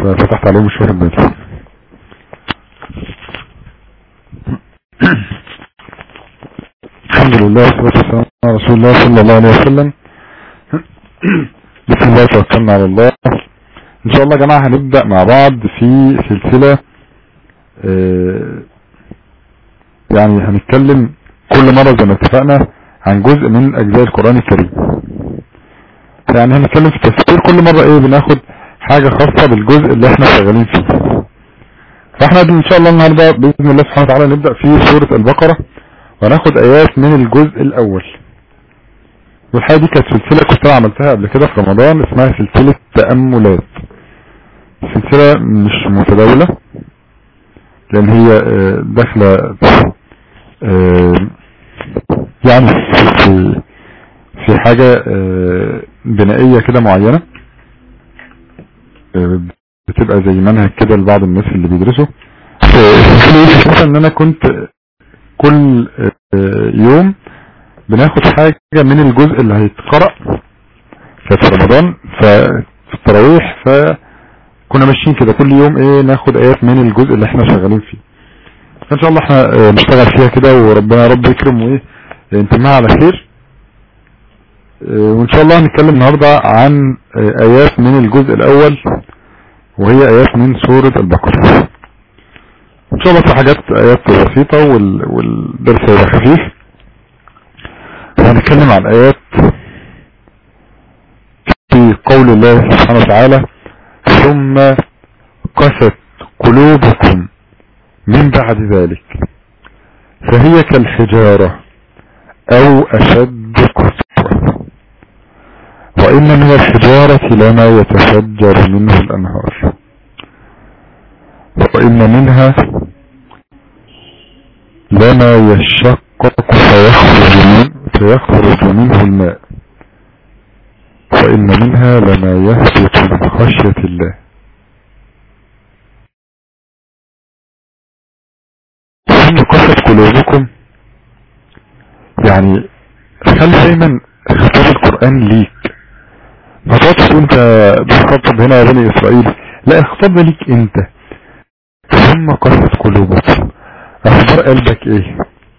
ففتحت عليهم مش واخد بالي الحمد لله والصلاة والسلام على رسول الله صلى الله عليه وسلم بسم الله توكلنا على الله ان شاء الله يا جماعة هنبدأ مع بعض في سلسلة آه، يعني هنتكلم كل مرة زي ما اتفقنا عن جزء من اجزاء القرآن الكريم يعني هنتكلم في التفسير كل مرة ايه بناخد حاجة خاصة بالجزء اللي احنا شغالين فيه فاحنا ان شاء الله النهاردة بإذن الله سبحانه وتعالى نبدأ في سورة البقرة وناخد ايات من الجزء الاول والحاجة دي كانت سلسلة كنت انا عملتها قبل كده في رمضان اسمها سلسلة تأملات سلسلة مش متداولة لان هي آه، داخلة آه، يعني في في- في حاجة آه، بنائية كده معينة آه، بتبقى زي منهج كده لبعض الناس اللي بيدرسوا السلسلة ان انا كنت كل آه، يوم بناخد حاجة من الجزء اللي هيتقرأ كانت في رمضان ففي التراويح فكنا ماشيين كده كل يوم ايه ناخد ايات من الجزء اللي احنا شغالين فيه فان شاء الله احنا آه، نشتغل فيها كده وربنا يا رب يكرم وايه انتماها على خير آه، وان شاء الله هنتكلم النهاردة عن آه، ايات من الجزء الاول وهي ايات من سورة البقرة ان شاء الله في حاجات ايات بسيطة وال... والدرس هيبقى خفيف وهنتكلم عن ايات في قول الله سبحانه وتعالى ثم قست قلوبكم من بعد ذلك فهي كالحجارة او اشد قسوة وان من الحجارة لما يتفجر منه الانهار وإن منها لما يشقق فيخرج, من فيخرج منه الماء وإن منها لما يهبط من خشية الله ثم قست قلوبكم يعني خلي دايما خطاب القرآن ليك ما تقعدش انت بتخطب هنا يا بني اسرائيل لا الخطاب ده ليك انت ثم قست قلوبكم اخبار قلبك ايه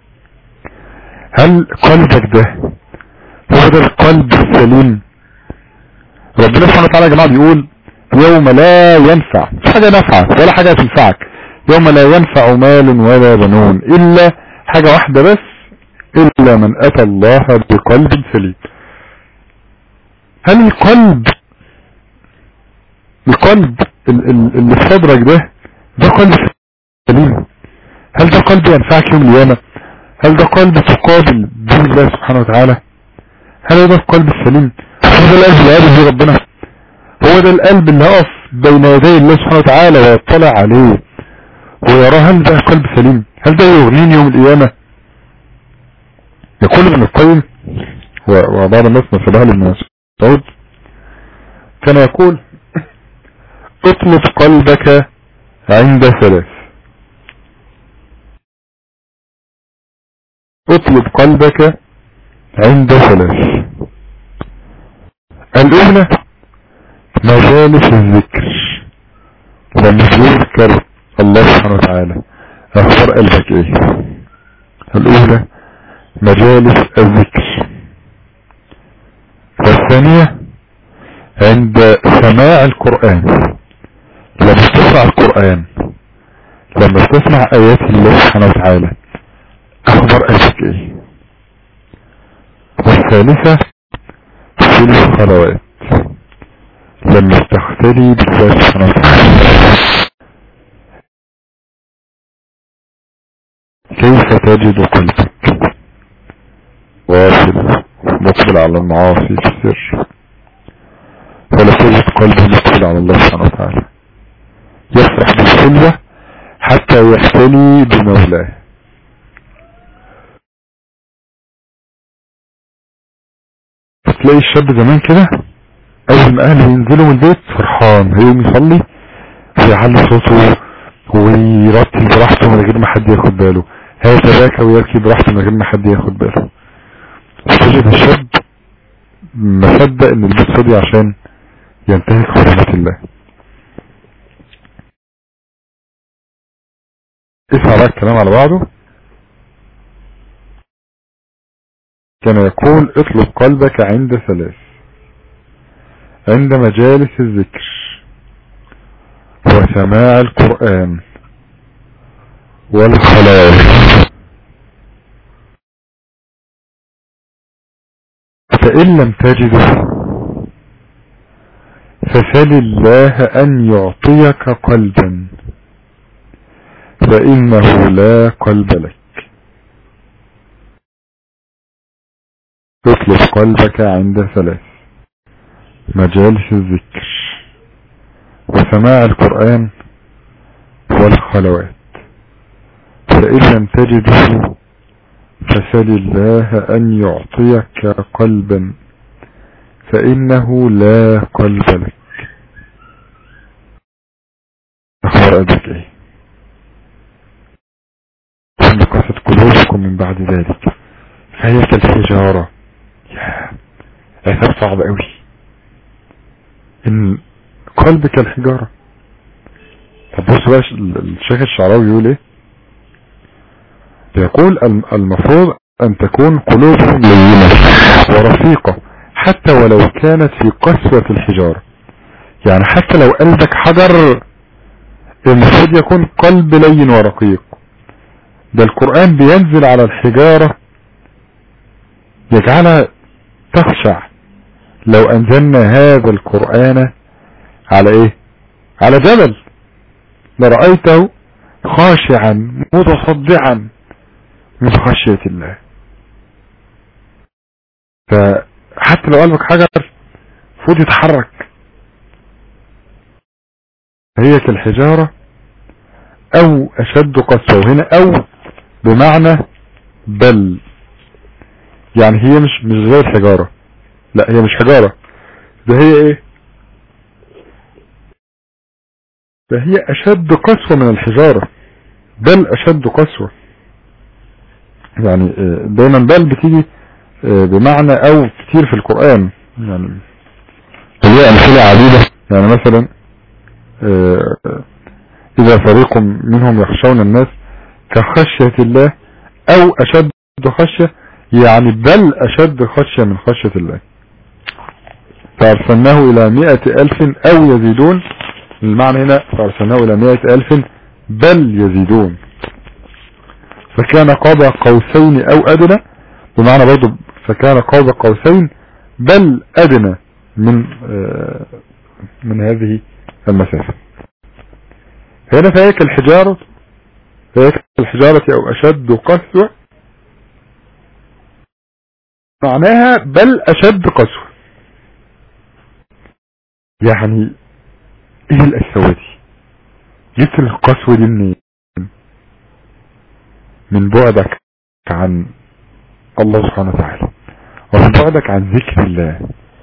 هل قلبك ده هو ده القلب السليم ربنا سبحانه وتعالى يا جماعه بيقول يوم لا ينفع مش حاجه نافعه ولا حاجه تنفعك يوم لا ينفع مال ولا بنون الا حاجه واحده بس الا من اتى الله بقلب سليم هل القلب القلب ال- ال- اللي في صدرك ده ده قلب سليم هل ده قلب ينفعك يوم القيامة هل ده قلب تقابل دين الله سبحانه وتعالى هل هو ده القلب السليم هو ده القلب اللي قابل فيه ربنا هو ده القلب اللي هقف بين يدي الله سبحانه وتعالى ويطلع عليه ويراه هل ده قلب سليم هل ده يغنيني يوم القيامة يقول ابن القيم و- وبعض الناس نسبها لابن مسعود كان يقول اطلب قلبك عند ثلاث اطلب قلبك عند ثلاث الاولى مجالس الذكر لما يذكر الله سبحانه وتعالى اخبار قلبك ايه الاولى مجالس الذكر والثانية عند سماع القرآن لما تسمع القرآن لما تسمع آيات الله سبحانه وتعالى أخبار قلبك إيه والثالثة في الخلوات لما تختلي بالله سبحانه وتعالى كيف تجد قلبك واصل مقبل على المعاصي في السر ولا تجد قلبه مقبل على الله سبحانه وتعالى يفرح بالخلوة حتى يختلي بمولاه تلاقي الشاب زمان كده اول ما اهله ينزلوا من البيت فرحان هيقوم يصلي ويعلي صوته ويرتل براحته من غير ما حد ياخد باله هيتباكى ويبكي براحته من غير ما حد ياخد باله تجد الشاب ما صدق ان البيت فاضي عشان ينتهك حرمات الله اسمع بقى الكلام على بعضه كان يقول اطلب قلبك عند ثلاث عند مجالس الذكر وسماع القرآن والخلاص فإن لم تجده فسل الله أن يعطيك قلبا فإنه لا قلب لك اطلب قلبك عند ثلاث مجالس الذكر وسماع القرآن والخلوات فإن لم تجده فسل الله أن يعطيك قلبا فإنه لا قلب لك أخبر أبيك إيه ثم قصد قلوبكم من بعد ذلك فهي كالحجارة يا عذاب صعب قوي ان قلبك الحجارة طب بص بقى الشيخ الشعراوي يقول ايه يقول المفروض ان تكون قلوبهم لينة ورفيقة حتى ولو كانت في قسوة الحجارة يعني حتى لو قلبك حجر المفروض يكون قلب لين ورقيق ده القرآن بينزل على الحجارة يجعلها تخشع لو انزلنا هذا القرآن على ايه على جبل لرأيته خاشعا متصدعا من خشية الله فحتى لو قلبك حجر فوت يتحرك هي كالحجارة او اشد قسوة هنا او بمعنى بل يعني هي مش مش زي الحجارة لا هي مش حجارة ده هي ايه ده هي اشد قسوة من الحجارة بل اشد قسوة يعني دايما بل بتيجي بمعنى او كتير في القرآن يعني هي امثلة عديدة يعني مثلا اذا فريق منهم يخشون الناس كخشية الله او اشد خشية يعني بل اشد خشية من خشية الله فارسلناه الى مئة الف او يزيدون المعنى هنا فارسلناه الى مئة الف بل يزيدون فكان قاب قوسين او ادنى بمعنى برضو فكان قاب قوسين بل ادنى من آه من هذه المسافة هنا فهيك الحجارة فهيك الحجارة او اشد قسوة معناها بل اشد قسوة يعني ايه القسوة دي جبت القسوة دي منين من بعدك عن الله سبحانه وتعالى ومن بعدك عن ذكر الله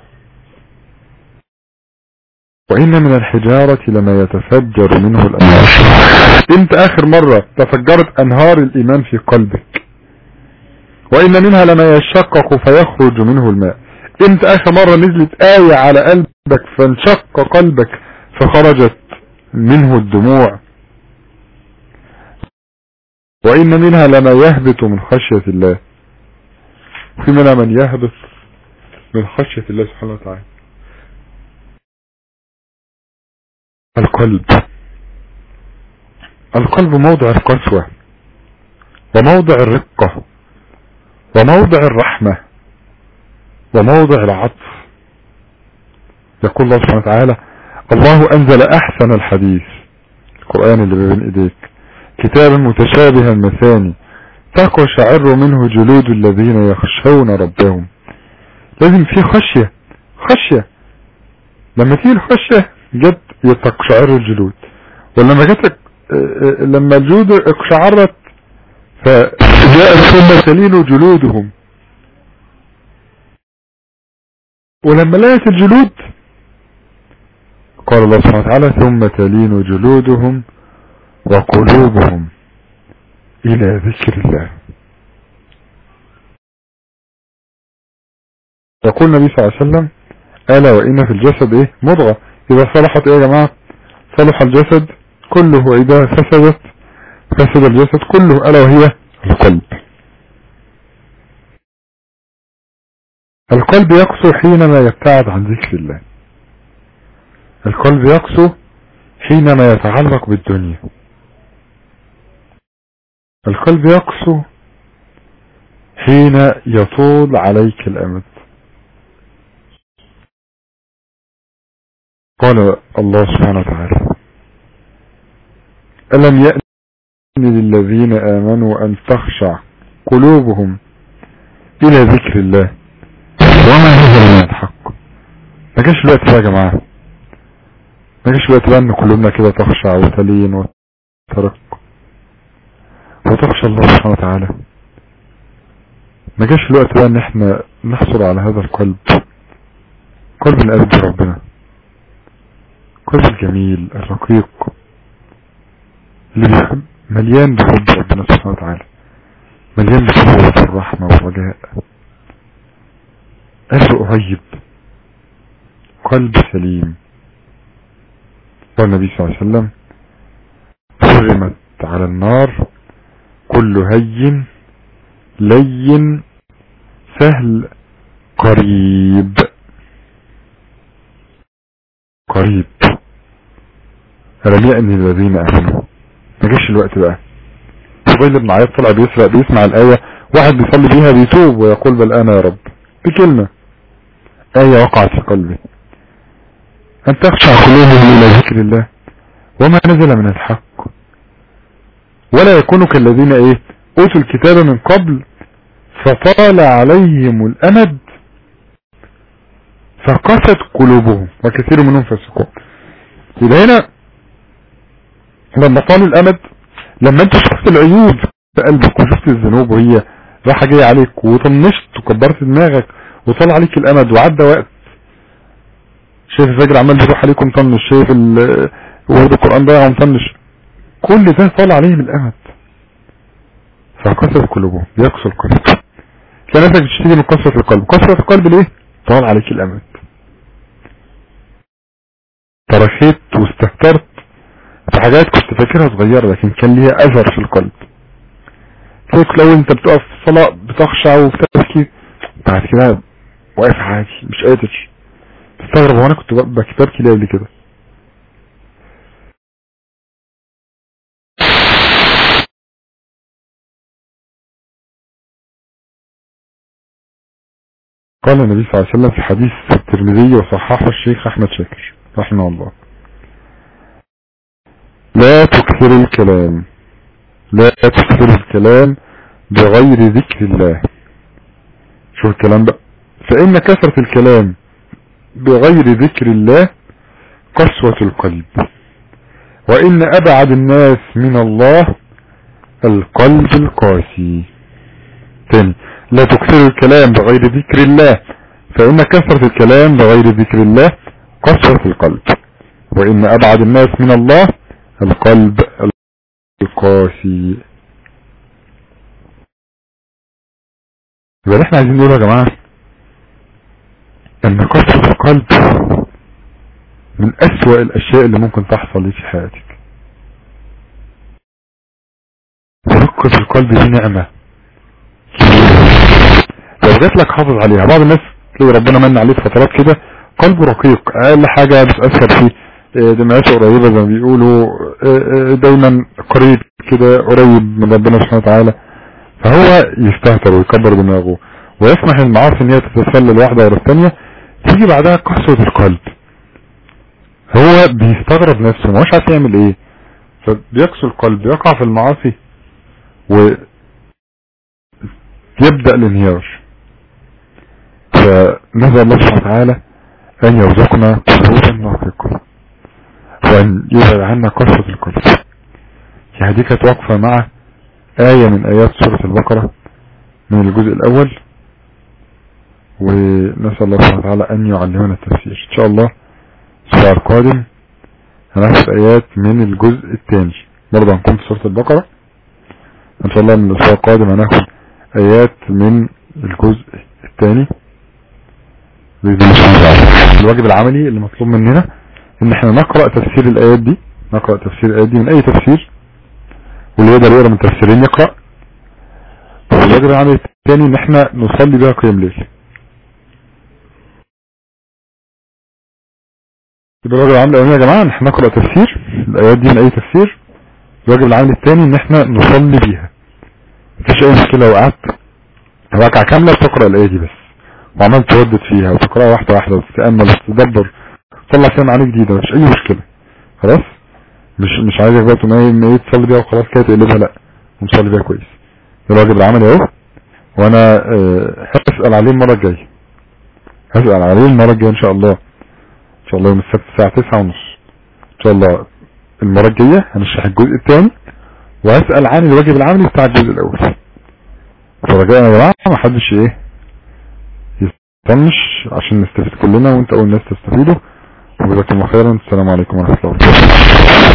وإن من الحجارة لما يتفجر منه الأنهار انت آخر مرة تفجرت أنهار الإيمان في قلبك وإن منها لما يشقق فيخرج منه الماء انت آخر مرة نزلت آية على قلبك فانشق قلبك فخرجت منه الدموع وإن منها لما يهبط من خشية الله وفي منها من يهبط من خشية الله سبحانه وتعالى القلب القلب موضع القسوة وموضع الرقة وموضع الرحمة وموضع العطف يقول الله سبحانه وتعالى الله أنزل أحسن الحديث القرآن اللي بين إيديك كتابا متشابها مثاني تقشعر منه جلود الذين يخشون ربهم لازم في خشية خشية لما تيجي الخشية جت تقشعر الجلود ولما جت لما الجلود اقشعرت فجاءت ثم تلين جلودهم ولما لقيت الجلود قال الله سبحانه وتعالى ثم تلين جلودهم وقلوبهم الى ذكر الله يقول النبي صلى الله عليه وسلم ألا وإن في الجسد إيه مضغة إذا صلحت إيه يا جماعة صلح الجسد كله إذا فسدت فسد الجسد كله ألا وهي القلب القلب يقسو حينما يبتعد عن ذكر الله القلب يقسو حينما يتعلق بالدنيا القلب يقسو حين يطول عليك الأمد قال الله سبحانه وتعالى ألم يأن للذين آمنوا أن تخشع قلوبهم إلى ذكر الله وما نزل من الحق ما جاش الوقت يا جماعة ما جاش الوقت بقى ان قلوبنا كده تخشع وتلين وترق وتخشى الله سبحانه وتعالى ما جاش الوقت بقى ان احنا نحصل على هذا القلب قلب من قلب ربنا قلب الجميل الرقيق اللي بيحب مليان بحب ربنا سبحانه وتعالى مليان بقوة الرحمة والرجاء قلب قريب قلب سليم قال النبي صلى الله عليه وسلم حرمت على النار كل هين لين سهل قريب قريب ألم يأني الذين آمنوا ما جاش الوقت بقى فضيل بن عياض طلع بيسرق بيسمع الآية واحد بيصلي بيها بيتوب ويقول بل أنا يا رب بكلمة آية وقعت في قلبي أن تخشع قلوبهم إلى ذكر الله وما نزل من الحق ولا يكونوا كالذين إيه أوتوا الكتاب من قبل فطال عليهم الأمد فقست قلوبهم وكثير منهم فسقون يبقى هنا لما طال الأمد لما انت شفت العيوب في قلبك وشفت الذنوب وهي راحة جاية عليك وطنشت وكبرت دماغك وطال عليك الأمد وعدى وقت شايف الفجر عمال بيروح عليكم مطنش شايف ورد القرآن ضايع ومطنش كل ده طال عليهم الأمد فكسرت قلوبهم يقسو القلب تلاقي نفسك بتشتكي من كسرة القلب كسرة القلب ليه؟ طال عليك الأمد ترخيت واستهترت في حاجات كنت فاكرها صغيرة لكن كان ليها أثر في القلب تلاقيك لو انت بتقف في الصلاة بتخشع وبتبكي بعد كده واقف عادي مش قادر تستغرب هو انا كنت بكتبكي ليه قبل كده قال النبي صلى الله عليه وسلم في حديث الترمذي وصححه الشيخ احمد شاكر رحمه الله لا تكثر الكلام لا تكثر الكلام بغير ذكر الله شوف الكلام بقى فإن كثرة الكلام بغير ذكر الله قسوة القلب وإن أبعد الناس من الله القلب القاسي تاني لا تكثر الكلام بغير ذكر الله فإن كثرة الكلام بغير ذكر الله قسوة القلب وإن أبعد الناس من الله القلب القاسي يبقى احنا عايزين نقول يا جماعة ان كسرة القلب من اسوأ الاشياء اللي ممكن تحصل لك في حياتك رقة القلب دي نعمة لو جات لك حافظ عليها بعض الناس تلاقي ربنا من عليه فترات كده قلبه رقيق اقل حاجة بتأثر فيه دمعته قريبة زي ما بيقولوا دايما قريب كده قريب من ربنا سبحانه وتعالى فهو يستهتر ويكبر دماغه ويسمح للمعاصي ان هي تتسلل واحدة ورا الثانية تيجي بعدها قسوة القلب هو بيستغرب نفسه مش عارف يعمل ايه فبيقسو القلب يقع في المعاصي ويبدأ الانهيار فنسأل الله سبحانه وتعالى ان يرزقنا قلوبا ناطقة وان يبعد عنا قسوة القلب يعني دي كانت واقفة مع آية من آيات سورة البقرة من الجزء الأول ونسأل الله سبحانه وتعالى أن يعلمنا التفسير إن شاء الله الأسبوع القادم هناخد آيات من الجزء الثاني برضه هنكون في سورة البقرة إن شاء الله من الأسبوع القادم هناخد آيات من الجزء الثاني بإذن الله الواجب العملي اللي مطلوب مننا إن احنا نقرأ تفسير الآيات دي نقرأ تفسير الآيات دي من أي تفسير واللي يقدر يقرا من تفسيرين يقرا والواجب العملي الثاني ان احنا نصلي بها قيام ليل يبقى الواجب العملي الاولاني يا جماعه ان احنا نقرا تفسير الايات دي من اي تفسير الواجب العملي الثاني ان احنا نصلي بيها مفيش اي مشكله لو قعدت ركعه كامله بتقرا الايه دي بس وعملت تردد فيها وتقراها واحده واحده وتتامل وتتدبر تطلع فيها معاني جديده مفيش اي مشكله خلاص مش مش عايزك بقى تقوم ايه تصلي بيها وخلاص كده تقلبها لا ونصلي بيها كويس ده الواجب العملي اهو وانا آه، هسأل عليه المرة الجاية هسأل عليه المرة الجاية ان شاء الله ان شاء الله يوم السبت الساعة تسعة ونص ان شاء الله المرة الجاية هنشرح الجزء الثاني وهسأل عن الواجب العملي بتاع الجزء الاول فرجاء يا جماعة ما حدش ايه يستنش عشان نستفيد كلنا وانت اول ناس تستفيدوا وجزاكم الله خيرا السلام عليكم ورحمة الله وبركاته